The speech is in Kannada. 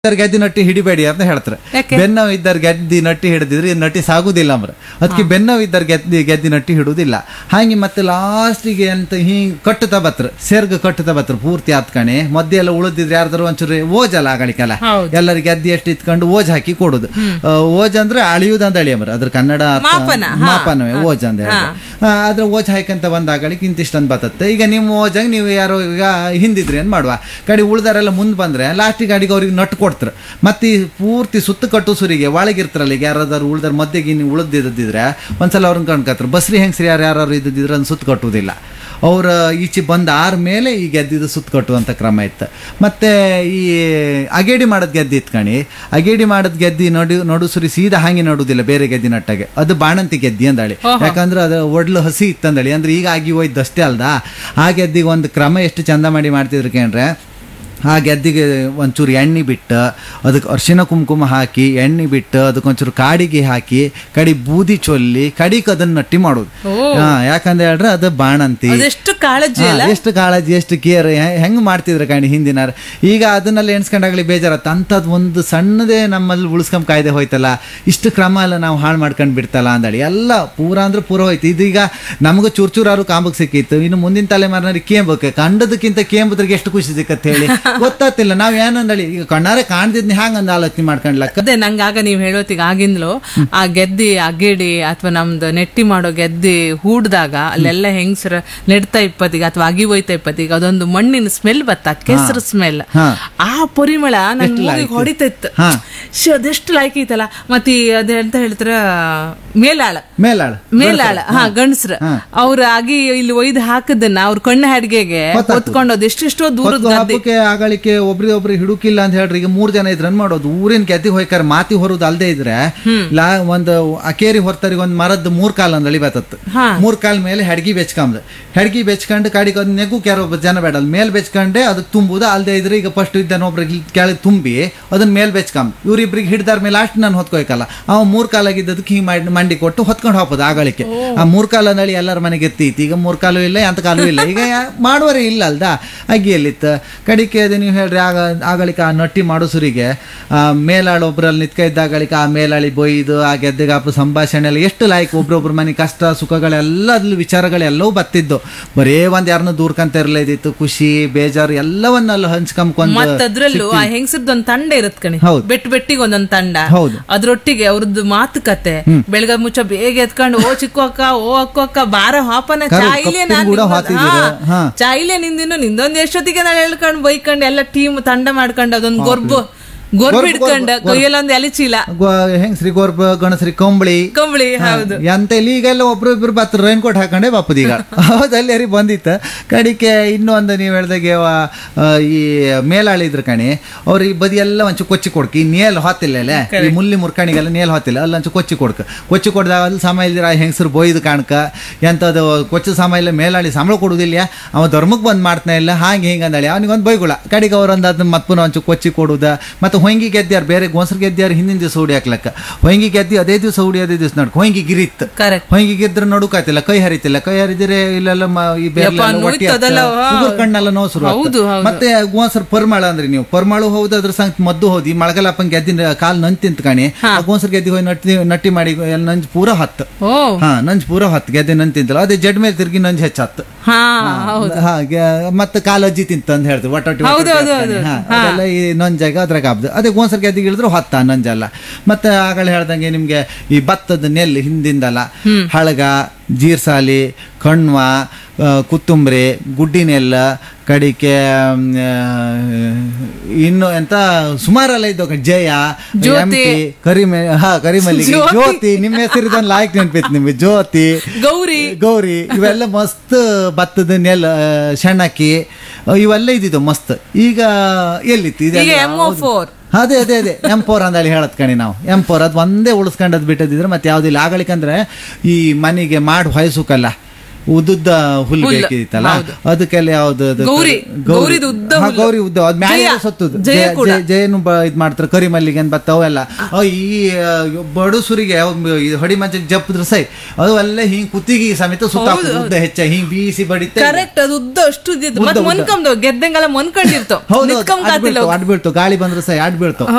ಇದ್ದರ್ ಗೆದ್ದಿ ನಟ್ಟಿ ಹಿಡಿಬೇಡಿ ಅಂತ ಹೇಳ್ತಾರೆ ಯಾಕೆ? ಬೆನ್ನವ್ ಇದ್ದರ್ ಗೆದ್ದಿ ನಟ್ಟಿ ಹಿಡಿದಿದ್ರೆ ಈ ನಟ್ಟಿ ಸಾಗುದಿಲ್ಲ ಅಂಬ್ರ ಅದಕ್ಕೆ ಬೆನ್ನವ್ ಇದ್ದರ್ ಗೆದ್ದಿ ಗೆದ್ದಿ ನಟ್ಟಿ ಹಿಡುದಿಲ್ಲ ಹಾಗೆ ಮತ್ತೆ ಲಾಸ್ಟಿಗೆ ಅಂತ ಹಿಂಗ್ ಕಟ್ಟುತ್ತಾ ಬತ್ರ ಸೇರ್ಗ ಕಟ್ಟುತ್ತಾ ಬತ್ರ ಪೂರ್ತಿ ಹತ್ಕಣೆ ಮಧ್ಯೆ ಎಲ್ಲ ಉಳಿದಿದ್ರೆ ಯಾರ್ದಾರು ಒಂಚೂರು ಓಜಲ್ಲ ಆಗಳಿಕಲ್ಲ ಹೌದು. ಎಲ್ಲರಿಗೆ ಗೆದ್ದಿ ಎಷ್ಟು ಇತ್ಕೊಂಡು ಓಜ್ ಹಾಕಿ ಕೊಡುದು ಆ, ಓಜ್ ಅಂದ್ರೆ ಅಳಿಯುದು ಅಂತ ಹೇಳಿ ಅಂಬ್ರ ಅದ್ರ ಕನ್ನಡ ಅರ್ಥ- ಮಾಪನ, ಹಾ. ಮಾಪನವೇ ಓಜ್ ಅಂತ ಹೇಳಿ ಅದ್ರ ಓಜ್ ಹಾಕಂತ ಬಂದಾಗಳಿಗೆ ಇಂತಿಷ್ಟೊಂದು ಬರ್ತತ್ತೆ ಈಗ ನಿಮ್ಮ ಓಜಾಗ ನೀವು ಯಾರೋ ಈಗ ಹಿಂದಿದ್ರಿ ಅಂತ ಮಾಡುವ ಕಡೆ ಉಳ್ದಾರೆಲ್ಲ ಮುಂದೆ ಬಂದ್ರೆ ಲಾಸ್ಟಿಗೆ ಗಾಡಿಗೆ ಅವ್ರಿಗೆ ನಟ್ಟು ಕೊಡ್ತಾರೆ ಮತ್ತೆ ಈ ಪೂರ್ತಿ ಸುತ್ತ ಕಟ್ಟು ಸುರಿಗೆ ಒಳಗಿರ್ತಾರಲ್ಲ ಈಗ ಯಾರಾದ್ರು ಉಳ್ದಾರ ಮಧ್ಯೆಗೆ ನೀವು ಉಳಿದಿದ್ದಿದ್ರೆ ಒಂದ್ಸಲ ಅವ್ರನ್ನ ಕಣ್ಕತ್ತಾರೆ ಬಸ್ರಿ ಹೆಂಗ್ಸ್ರಿ ಯಾರು ಯಾರು ಇದ್ದಿದ್ರೆ ಅದನ್ನ ಸುತ್ತ ಕಟ್ಟುವುದಿಲ್ಲ ಅವ್ರ ಈಚೆ ಬಂದ ಆರ ಮೇಲೆ ಈ ಗೆದ್ದಿದ್ದು ಸುತ್ತ ಕಟ್ಟುವಂಥ ಕ್ರಮ ಇತ್ತು ಮತ್ತೆ ಈ ಅಗೇಡಿ ಮಾಡೋದ್ ಗೆದ್ದಿ ಇತ್ಕಣಿ ಅಗೇಡಿ ಮಾಡೋದ್ ಗೆದ್ದಿ ನಡು ನಡು ಸುರಿ ಸೀದಾ ಹಾಗೆ ನಡುವುದಿಲ್ಲ ಬೇರೆ ಗೆದ್ದಿ ನಟ್ಟಾಗೆ ಅದು ಬಾಣಂತಿ ಗೆದ್ದಿ ಅಂದಳಿ ಯಾಕಂದ್ರೆ ಅದು ಒಡ್ಲು ಹಸಿ ಇತ್ತಂದಳಿ ಅಂದ್ರೆ ಈಗ ಆಗಿ ಹೋಯ್ತು ಅಷ್ಟೇ ಅಲ್ದಾ ಆ ಗೆದ್ದಿಗೆ ಒಂದು ಕ್ರಮ ಎಷ್ಟು ಚಂದ ಮಾಡಿ ಮಾಡ್ತಿದ್ರು ಕೇಂದ್ರೆ ಆ ಗೆದ್ದಿಗೆ ಒಂಚೂರು ಎಣ್ಣೆ ಬಿಟ್ಟು ಅದಕ್ಕೆ ಅರಿಶಿನ ಕುಂಕುಮ ಹಾಕಿ ಎಣ್ಣೆ ಬಿಟ್ಟು ಅದಕ್ಕೆ ಒಂಚೂರು ಕಾಡಿಗೆ ಹಾಕಿ ಕಡಿ ಬೂದಿ ಚೊಲ್ಲಿ ಕಡಿಗೆ ಅದನ್ನ ನಟ್ಟಿ ಮಾಡೋದು ಹಾ, ಯಾಕಂದ್ರೆ ಹೇಳ್ರೆ ಅದು ಬಾಣಂತಿ ಅದೆಷ್ಟು ಕಾಳಜಿ ಹಾ, ಅಲ್ಲ ಎಷ್ಟು ಕಾಳಜಿ ಎಷ್ಟು ಕೇರ್ ಹೆಂಗ್ ಮಾಡ್ತಿದ್ರು ಕಾಣಿ ಹಿಂದಿನ ಈಗ ಅದನ್ನೆಲ್ಲ ಎಣ್ಸ್ಕೊಂಡಾಗ್ಲಿ ಬೇಜಾರತ್ತ ಅಂಥದ್ದು ಒಂದು ಸಣ್ಣದೇ ನಮ್ಮಲ್ಲಿ ಉಳಿಸ್ಕೊಂಡ್ ಕಾಯ್ದೆ ಹೋಯ್ತಲ್ಲ ಇಷ್ಟು ಕ್ರಮ ಎಲ್ಲ ನಾವು ಹಾಳು ಮಾಡ್ಕೊಂಡು ಬಿಡ್ತಲ್ಲ ಅಂದಳಿ ಎಲ್ಲ ಪೂರ ಅಂದ್ರೆ ಪೂರ ಹೋಯ್ತು ಇದೀಗ ನಮಗೂ ಚೂರ್ ಚೂರಾರು ಕಾಂಬಕ್ ಸಿಕ್ಕಿತ್ತು ಇನ್ನು ಮುಂದಿನ ತಲೆಮಾರಿನವ್ರಿಗೆ ಕೇಂಬಕ್ಕೆ ಕಂಡದಕ್ಕಿಂತ ಕೇಂಬದ್ರಿಗೆ ಎಷ್ಟು ಖುಷಿ ಸಿಕ್ಕತ್ತೆ ಹೇಳಿ ಗೊತ್ತಾಗ್ತಿಲ್ಲ ನಾವ್ ಏನಂದಳಿ ಈಗ ಕಣ್ಣಾರೆ ಕಾಣ್ದಿದ್ನಿ ಹ್ಯಾಂಗಂದ ಆಲೋಚನೆ ಮಾಡ್ಕೊಂಡ್ಲಕ್ಕ ಅದೇ ನಂಗೆ ಆಗ ನೀವು ಹೇಳೋತಿಗೆ ಆಗಿಂದ್ಲು ಆ ಗೆದ್ದಿ ಅಗೇಡಿ ಅಥವಾ ನಮ್ದು ನೆಟ್ಟಿ ಮಾಡೋ ಗೆದ್ದಿ ಹೂಡ್ದಾಗ ಅಲ್ಲೆಲ್ಲ ಹೆಂಗಸರ ನೆಡ್ತಾ ಇಪ್ಪತ್ತಿಗೆ ಅಥವಾ ಅಗಿ ಹೋಯ್ತಾ ಇಪ್ಪತ್ತಿಗೆ ಅದೊಂದು ಮಣ್ಣಿನ ಸ್ಮೆಲ್ ಬತ್ತ ಕೆಸರು ಸ್ಮೆಲ್ ಹಾ. ಆ ಪರಿಮಳ ನನ್ ಎಷ್ಟು ಮೂಗಿಗೆ ಲಾಯ್ಕು. ಹೊಡಿತಿತ್ತು ಹಾ. ಶ್, ಅದೆಷ್ಟು ಲಾಯ್ಕ್ ಐತಲ್ಲ ಮತ್ತೆ ಈ ಅದೇ ಅಂತ ಹೇಳ್ತಾರ ಮೇಲಾಳ ಮೇಲಾಳ ಮೇಲಾಳ ಹಾ ಗಂಡಸ್ರ ಅವ್ರ ಆಗಿ ಇಲ್ಲಿ ಒಯ್ದು ಹಾಕದನ್ನ ಅವ್ರ ಕಣ್ಣು ಹಡ್ಗೆಗೆ ಗೊತ್ತಾಗ್ತದೆ. ಹೊತ್ಕೊಂಡೋದು ಎಷ್ಟೆಷ್ಟೋ ದೂರದ ಹೊತ್ತು ಗದ್ದೆ ಹಬ್ಬಕ್ಕೆ ಆಗಳಿಕೆ ಒಬ್ರಿಗೆ ಒಬ್ರಿಗೆ ಹಿಡುಕಿಲ್ಲ ಅಂತ ಹೇಳ್ರಿ ಈಗ ಮೂರ್ ಜನ ಇದ್ರನ್ ಮಾಡೋದು ಊರಿನ ಗೆದ್ದಿ ಹೋಯ್ಕಾರ ಮಾತಿ ಹೊರೋದು ಅಲ್ದೇ ಇದ್ರೆ ಲಾ ಒಂದು ಅಕೇರಿ ಹೊರ್ತರಿಗೆ ಒಂದ್ ಮರದ್ದು ಮೂರ್ ಕಾಲ್ ಅಂದಳಿ ಬತ್ತತ್ತು ಹಾ. ಮೂರ್ ಕಾಲ್ ಮೇಲೆ ಹೆಡ್ಗಿ ಬೆಚ್ಕೊಂಡ್ ಹೆಡ್ಗಿ ಬೆಚ್ಕೊಂಡು ಕಾಡಿಗೆ ಅದ್ ನೆಗು ಕೆರ ಜನ ಬೇಡ ಅಲ್ಲಿ ಮೇಲ್ ಬೆಚ್ಕೊಂಡೆ ಅದು ತುಂಬುದು ಅಲ್ದೇ ಇದ್ರೆ ಈಗ ಫಸ್ಟ್ ಇದ್ದಾನ ಒಬ್ರಿಗೆ ಕೆಳಗೆ ತುಂಬಿ ಅದನ್ನ ಮೇಲ್ ಬೆಚ್ಕೊಂಡ್ ಇವ್ರಿಬ್ರಿಗೆ ಹಿಡ್ದಾರ ಮೇಲೆ ಲಾಸ್ಟ್ ನಾನು ಹೊತ್ಕೊಯ್ಕಲ್ಲ ಅವ ಮೂರ್ ಕಾಲಾಗಿದ್ದದಕ್ಕೆ ಹಿಂಗ್ ಮಾಡಿ ಮಂಡಿ ಕೊಟ್ಟು ಹೊತ್ಕೊಂಡು ಹೋಗ್ಬೋದು ಆಗಳಿಕೆ ಆ ಮೂರ್ ಕಾಲ ನಳಿ ಎಲ್ಲರ ಮನೆಗೆ ಎತ್ತೈತಿ ಈಗ ಮೂರ್ ಕಾಲು ಇಲ್ಲ ಎಂತ ಕಾಲು ಇಲ್ಲ ಈಗ ಯಾ- ಮಾಡುವರೇ ಇಲ್ಲ ಅಲ್ದಾ ಅಗ್ಗಿಯಲ್ಲಿತ್ತು ಕಡಿಕೆ ಅದು ನೀವು ಹೇಳ್ರಿ ಆಗ ಆಗಳಿಕೆ ಆ ನಟ್ಟಿ ಮಾಡೋಸುರಿಗೆ ಆ ಮೇಲಾಳ ಒಬ್ರಲ್ಲಿ ನಿತ್ಕ ಇದ್ದಾಗಳಿಕೆ ಆ ಮೇಲಾಳಿ ಬೊಯ್ದು ಆ ಗೆದ್ದೆಗಾಪ ಸಂಭಾಷಣೆ ಎಲ್ಲ ಎಷ್ಟು ಲಾಯ್ಕ್ ಒಬ್ರೊಬ್ರ ಮನೆ ಕಷ್ಟ ಸುಖಗಳೆಲ್ಲ ಅದ್ರಲ್ಲಿ ವಿಚಾರಗಳೆಲ್ಲವೂ ಬತ್ತಿದ್ದು ಬರೇ ಒಂದ್ ಯಾರನ್ನ ದೂರ್ಕಂತ ಇರ್ಲೇದಿತ್ತು ಖುಷಿ ಬೇಜಾರು ಎಲ್ಲವನ್ನ ಅಲ್ಲಿ ಹಂಚ್ಕೊಂಬ್ಕೊಂಡ್ ಮತ್ತ ಅದ್ರಲ್ಲೂ ಆ ಹೆಂಗಸರ್ದು ಒಂದ್ ತಂಡ ಇರತ್ ಕಣಿ ಹೌದು. ಬೆಟ್ ಬೆಟ್ಟಿಗೆ ಒಂದೊಂದ್ ತಂಡ ಹೌದು. ಅದ್ರೊಟ್ಟಿಗೆ ಅವ್ರದ್ದು ಮಾತುಕತೆ ಬೆಳಗ್ಗೆ ಮುಚ್ಚ ಬೇಗ ಎತ್ಕೊಂಡು ಓ ಚಿಕ್ಕ ಅಕ್ಕ ಓ ಅಕ್ಕ ಅಕ್ಕ ಬಾರ ಹಾಪನ ಕರು- ಚಾಯಿಲೆ ಕಪ್ಪಿನ ಕೂಡ ಹಾತಿದ್ದೀರ. ಹಾ. ಚಾಯಿಲೆ ನಿಂದಿನ ನಿಂದೊಂದ್ ಎಷ್ಟೊತ್ತಿಗೆ ನಾನು ಹೇಳ್ಕೊಂಡು ಬೈಕೊಂಡು ಎಲ್ಲ ಟೀಮ್ ತಂಡ ಮಾಡ್ಕೊಂಡು ಅದೊಂದ್ ಗೊರ್ಬು ಗೊರ್ಬು ಗೊರ್ಬು, ಹಿಡ್ಕೊಂಡ ಗೊರ್ಬು. ಕೊಯ್ಯಲ್ಲೊಂದ್ ಎಲೆ ಚೀಲ ಹೆಂಗ್ಸ್ರಿ ಗೋರ್ಬ ಗಣಸ್ರಿ ಕಂಬಳಿ ಕಂಬಳಿ ಹೌದು ಎಂತ ಇಲ್ಲಿ ಈಗೆಲ್ಲ ಒಬ್ರು ಇಬ್ರು ಬತ್ತ ರೈನ್ ಕೋಟ್ ಹಾಕೊಂಡೆ ಬಾಪದ ಈಗ ಹೌದಲ್ಲಿ ಯಾರಿಗೆ ಬಂದಿತ್ತು ಕಡಿಕೆ ಇನ್ನೊಂದು ನೀವು ಹೇಳ್ದಾಗೆ ಅವ, ಆ, ಈ ಮೇಲಾಳಿ ಇದ್ರ ಕಣಿ ಅವ್ರ ಈ ಬದಿ ಎಲ್ಲ ಒಂಚು ಕೊಚ್ಚಿ ಕೊಡ್ಕ ಈ ನೇಲ್ ಹೊತ್ತಿಲ್ಲ ಈ ಮುಲ್ಲಿ ಮುರ್ಕಣಿಗೆಲ್ಲ ನೇಲ್ ಹೊತ್ತಿಲ್ಲ ಅಲ್ಲಿ ಒಂಚು ಕೊಚ್ಚಿ ಕೊಡ್ಕ ಕೊಚ್ಚಿ ಕೊಡ್ದಾಗ ಅಲ್ಲಿ ಸಮ ಇಲ್ದಿರ ಹೆಂಗಸರು ಬೋಯ್ದು ಕಾಣ್ಕ ಎಂಥದ್ದು ಕೊಚ್ಚು ಸಮ ಇಲ್ಲ ಮೇಲಾಳಿ ಸಂಬಳ ಕೊಡುದಿಲ್ಲ ಅವ ಧರ್ಮಕ್ಕೆ ಬಂದ್ ಮಾಡ್ತಾನೆ ಇಲ್ಲ ಹಾಗೆ ಹಿಂಗೆ ಅಂದಳಿ ಅವನಿಗೊಂದು ಬೈಗುಳ ಕಡಿಗೆ ಅವ್ರೊಂದು ಅದನ್ನ ಮತ್ ಪುನಃ ಒಂಚು ಕೊಚ್ಚಿ ಕೊಡುದ ಮತ್ತೆ ಹೊಂಗಿ ಗೆದ್ದ್ಯಾರು ಬೇರೆ ಗೋನ್ಸರ್ ಗೆದ್ದ್ಯಾರು ಹಿಂದಿನ ದಿವಸ ಹುಡಿ ಹಾಕ್ಲಕ್ಕ ಹೊಂಗಿ ಗೆದ್ದಿ ಅದೇ ದಿವಸ ಹುಡಿ ಅದೇ ದಿವಸ ನಡ್ಕ ಹೊಂಗಿ ಗಿರಿತ್ ಕರೆಕ್ಟ್ ಹೊಂಗಿ ಗೆದ್ರೆ ನಡುಕಾತಿಲ್ಲ ಕೈ ಹರಿತಿಲ್ಲ ಕೈ ಹರಿದಿರೆ ಇಲ್ಲೆಲ್ಲ ಮ- ಈ ಬೇರ್ಲೆಲ್ಲ ಯಪ್ಪ, ಹೊಟ್ಟಿ ನೋಯ್ತು ಅದೆಲ್ಲ, ಹತ್ತ, ಹಾ. ಉಗುರ್ ಕಣ್ಣೆಲ್ಲ ನೋವು ಶುರು ಆಗ್ತದೆ. ಹೌದು, ಹೌದು. ಮತ್ತೆ ಗೋನ್ಸರ್ ಪರ್ಮಾಳ ಅಂದ್ರಿ ನೀವು ಪರ್ಮಾಳು ಹೌದು ಅದ್ರ ಸಂಗ್ ಮದ್ದು ಹೋದಿ ಮಳಗಲಪ್ಪನ್ ಗೆದ್ದಿನ ಕಾಲ್ ನಂಜ್ ತಿಂತ ಕಾಣಿ ಆ ಗೋನ್ಸರ್ ಗೆದ್ದಿ ಹೋಗಿ ನಟ್ಟಿ ನಟ್ಟಿ ಮಾಡಿ ಎಲ್ಲ ನಂಜ್ ಪೂರ ಹತ್ತು ಓ ಹಾ ನಂಜ್ ಪೂರ ಹತ್ತು ಗೆದ್ದೆ ನಂಜ್ ತಿಂತಲ್ಲ ಅದೇ ಜಡ್ ಮೇಲೆ ತಿರ್ಗಿ ನಂಜ್ ಹೆಚ್ಚತ್ತು ಹಾ ಹೌದು ಹಾಗೆ ಮತ್ತೆ ಕಾಲಜ್ಜಿ ತಿಂತ ಅಂತ ಹೇಳ್ತೀವಿ ಒಟ್ಟೊಟ್ಟಿ ಹೌದು, ಹೌದು, ಹೌದು. ಅದೆಲ್ಲ ಈ ನೊಂಜಾಗ ಅದ್ರಾಗ ಹಬ್ದು ಅದೇ ಗೋನ್ಸರ್ ಗೆದ್ದಿಗೆ ಇಳಿದ್ರು ಹೊತ್ತ ನೊಂಜಲ್ಲ ಮತ್ತೆ ಆಗಲೇ ಹೇಳ್ದಂಗೆ ನಿಮ್ಗೆ ಈ ಭತ್ತದ ನೆಲ್ಲು ಹಿಂದಿಂದಲ್ಲ ಹಳಗ ಜೀರ್ಸಾಲಿ ಕಣ್ವ ಆ, ಕುತ್ತುಂಬ್ರಿ ಗುಡ್ಡಿನೆಲ್ಲ ಕಡಿಕೆ ಮ್, ಆ, ಇನ್ನು ಎಂತ ಸುಮಾರೆಲ್ಲ ಇದ್ದವು ಜಯ ಜ್ಯೋತಿ. ಎಂಪಿ ಕರಿಮೆ ಹಾ ಕರಿಮಲ್ಲಿಗೆ ಜ್ಯೋತಿ. ಜ್ಯೋತಿ ನಿಮ್ಮ ಹೆಸರಿದೊಂದು ಲಾಯ್ಕ್ ನೆನ್ಪೈತಿ ನಿಮ್ಗೆ ಜ್ಯೋತಿ ಗೌರಿ ಗೌರಿ ಇವೆಲ್ಲ ಮಸ್ತ್ ಭತ್ತದ ನೆಲ ಶಣಕಿ ಇವೆಲ್ಲ ಇದ್ದಿದ್ದು ಮಸ್ತ್ ಈಗ ಎಲ್ಲಿತ್ತು ಈಗ ಇದೆಲ್ಲ ಎಮ್ ಓ ಫೋರ್ ಅದೇ ಅದೇ ಅದೇ ಎಂ ಫೋರ್ ಅಂದೇಳಿ ಹೇಳತ್ ಕಣಿ ನಾವು ಎಂ ಫೋರ್ ಅದು ಒಂದೇ ಉಳಿಸ್ಕೊಂಡದ್ ಬಿಟ್ಟದಿದ್ರೆ ಮತ್ತೆ ಯಾವ್ದಿಲ್ಲ ಆಗಳಿಕಂದ್ರೆ ಈ ಮನೆಗೆ ಮಾಡಿ ಹೊಯ್ಸುಕಲ್ಲ ಉದ್ದುದ್ದ ಹುಲ್ಲು ಹುಲ್ಲು, ಬೇಕಿತ್ತಲ್ಲ ಹೌದು. ಅದಕ್ಕೆಲ್ಲ ಯಾವ್ದು ಅದು ಗೌರಿ, ಗೌರಿದು ಉದ್ದ ಹಾ, ಹುಲ್ಲು. ಗೌರಿ ಉದ್ದ ಅದ್ ಮ್ಯಾಲೆ ಜಯ, ಸತ್ತುದು ಜಯ ಜಯ- ಕೂಡ. ಜಯ- ಜಯನು ಬ- ಇದ್ ಮಾಡ್ತಾರೆ ಕರಿ ಮಲ್ಲಿಗೆ ಅಂತ ಬರ್ತಾವೆಲ್ಲ ಅವ್ ಈ ಆ, ಬಡುಸುರಿಗೆ ಅವ್ ಈ ಹೊಡಿ ಮಂಚಕ್ಕೆ ಜಪ್ಪಿದ್ರೆ ಸೈ ಅದು ಎಲ್ಲ ಹಿಂಗ್ ಕುತ್ತಿಗೆ ಸಮೇತ ಸುತ್ತ ಹಾಕುದು, ಉದ್ದ ಹೆಚ್ಚ ಹಿಂಗ್ ಬೀಸಿ ಬಡಿತೆ ಕರೆಕ್ಟ್ ಅದು ಉದ್ದ ಅಷ್ಟು ಇದ್ದಿದ್ದು ಉದ್ದ, ಮತ್ತೆ ಉದ್ದ. ಮೊನ್ಕಂದು ಗೆದ್ದಂಗೆಲ್ಲ ಮೊನ್ಕೊಂಡಿರ್ತಾವ ಹೌದು ನಿತ್ಕೊಂಡ್ ಅಡ್ ಕಾತಿಲ್ಲ ಬೀಳ್ತಾವ ಅಡ್ ಬೀಳ್ತಾವ ಗಾಳಿ ಬಂದ್ರೆ ಸೈ ಅಡ್ ಬೀಳ್ತಾವ